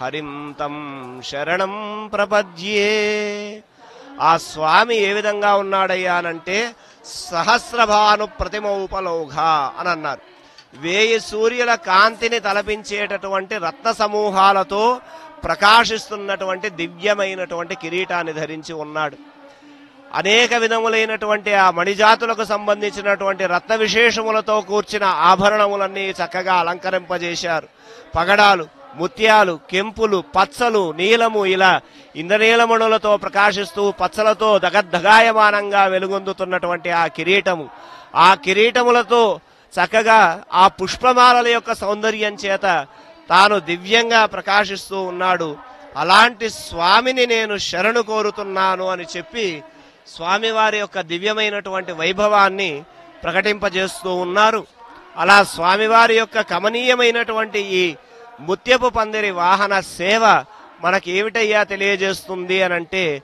హరింతం శరణం ప్రపద్యే ఆ స్వామి ఏ విధంగా ఉన్నాడయ్యా అనంటే సహస్రభాను ప్రతిమౌపలోఘ అని అన్నారు వేయి సూర్యుల కాంతిని తలపించేటటువంటి రత్న సమూహాలతో ప్రకాశిస్తున్నటువంటి దివ్యమైనటువంటి కిరీటాన్ని ధరించి ఉన్నాడు అనేక విధములైనటువంటి ఆ మణిజాతులకు సంబంధించినటువంటి రత్న విశేషములతో కూర్చిన ఆభరణములన్నీ చక్కగా అలంకరింపజేశారు పగడాలు ముత్యాలు కెంపులు పచ్చలు నీలము ఇలా ఇంద్రనీలమణులతో ప్రకాశిస్తూ పచ్చలతో దగద్దగాయమానంగా వెలుగొందుతున్నటువంటి ఆ కిరీటము ఆ కిరీటములతో చక్కగా ఆ పుష్పమాలల యొక్క సౌందర్యం చేత తాను దివ్యంగా ప్రకాశిస్తూ ఉన్నాడు అలాంటి స్వామిని నేను శరణు కోరుతున్నాను అని చెప్పి స్వామివారి యొక్క దివ్యమైనటువంటి వైభవాన్ని ప్రకటింపజేస్తూ ఉన్నారు అలా స్వామివారి యొక్క కమనీయమైనటువంటి ఈ ముత్యపు పందిరి వాహన సేవ మనకి ఏమిటయ్యా తెలియజేస్తుంది అనంటే